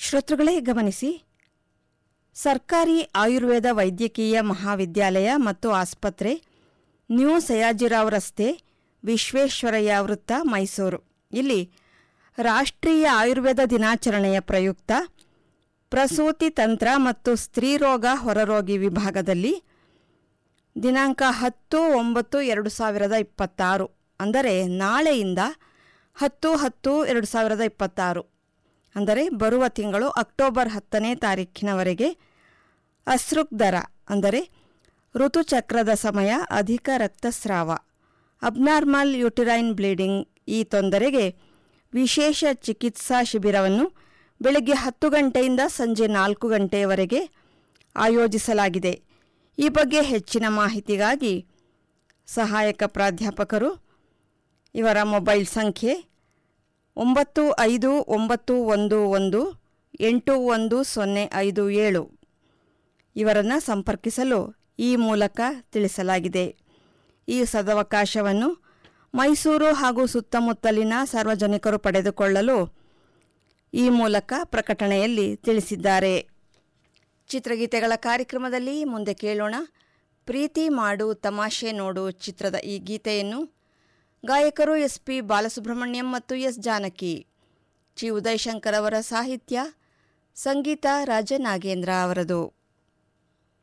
ಶ್ರೋತೃಗಳೇ ಗಮನಿಸಿ ಸರ್ಕಾರಿ ಆಯುರ್ವೇದ ವೈದ್ಯಕೀಯ ಮಹಾವಿದ್ಯಾಲಯ ಮತ್ತು ಆಸ್ಪತ್ರೆ ನ್ಯೂ ಸಯಾಜಿರಾವ್ ರಸ್ತೆ ವಿಶ್ವೇಶ್ವರಯ್ಯ ವೃತ್ತ ಮೈಸೂರು ಇಲ್ಲಿ ರಾಷ್ಟ್ರೀಯ ಆಯುರ್ವೇದ ದಿನಾಚರಣೆಯ ಪ್ರಯುಕ್ತ ಪ್ರಸೂತಿ ತಂತ್ರ ಮತ್ತು ಸ್ತ್ರೀರೋಗ ಹೊರರೋಗಿ ವಿಭಾಗದಲ್ಲಿ ದಿನಾಂಕ ಹತ್ತು ಒಂಬತ್ತು ಎರಡು ಸಾವಿರದ ಇಪ್ಪತ್ತಾರು ಅಂದರೆ ನಾಳೆಯಿಂದ ಹತ್ತು ಹತ್ತು ಎರಡು ಸಾವಿರದ ಇಪ್ಪತ್ತಾರು ಅಂದರೆ ಬರುವ ತಿಂಗಳು ಅಕ್ಟೋಬರ್ ಹತ್ತನೇ ತಾರೀಖಿನವರೆಗೆ ಅಸೃಕ್ ದರ ಅಂದರೆ ಋತುಚಕ್ರದ ಸಮಯ ಅಧಿಕ ರಕ್ತಸ್ರಾವ ಅಬ್ನಾರ್ಮಲ್ ಯುಟಿರೈನ್ ಬ್ಲೀಡಿಂಗ್ ಈ ತೊಂದರೆಗೆ ವಿಶೇಷ ಚಿಕಿತ್ಸಾ ಶಿಬಿರವನ್ನು ಬೆಳಗ್ಗೆ ಹತ್ತು ಗಂಟೆಯಿಂದ ಸಂಜೆ ನಾಲ್ಕು ಗಂಟೆಯವರೆಗೆ ಆಯೋಜಿಸಲಾಗಿದೆ ಈ ಬಗ್ಗೆ ಹೆಚ್ಚಿನ ಮಾಹಿತಿಗಾಗಿ ಸಹಾಯಕ ಪ್ರಾಧ್ಯಾಪಕರು ಇವರ ಮೊಬೈಲ್ ಸಂಖ್ಯೆ ಒಂಬತ್ತು ಐದು ಒಂಬತ್ತು ಒಂದು ಒಂದು ಎಂಟು ಒಂದು ಸೊನ್ನೆ ಐದು ಏಳು ಇವರನ್ನು ಸಂಪರ್ಕಿಸಲು ಈ ಮೂಲಕ ತಿಳಿಸಲಾಗಿದೆ ಈ ಸದವಕಾಶವನ್ನು ಮೈಸೂರು ಹಾಗೂ ಸುತ್ತಮುತ್ತಲಿನ ಸಾರ್ವಜನಿಕರು ಪಡೆದುಕೊಳ್ಳಲು ಈ ಮೂಲಕ ಪ್ರಕಟಣೆಯಲ್ಲಿ ತಿಳಿಸಿದ್ದಾರೆ ಚಿತ್ರಗೀತೆಗಳ ಕಾರ್ಯಕ್ರಮದಲ್ಲಿ ಮುಂದೆ ಕೇಳೋಣ ಪ್ರೀತಿ ಮಾಡು ತಮಾಷೆ ನೋಡು ಚಿತ್ರದ ಈ ಗೀತೆಯನ್ನು ಗಾಯಕರು ಎಸ್ ಪಿ ಬಾಲಸುಬ್ರಹ್ಮಣ್ಯಂ ಮತ್ತು ಎಸ್ ಜಾನಕಿ ಚಿ ಉದಯಶಂಕರ್ ಅವರ ಸಾಹಿತ್ಯ ಸಂಗೀತ ರಾಜನಾಗೇಂದ್ರ ಅವರದು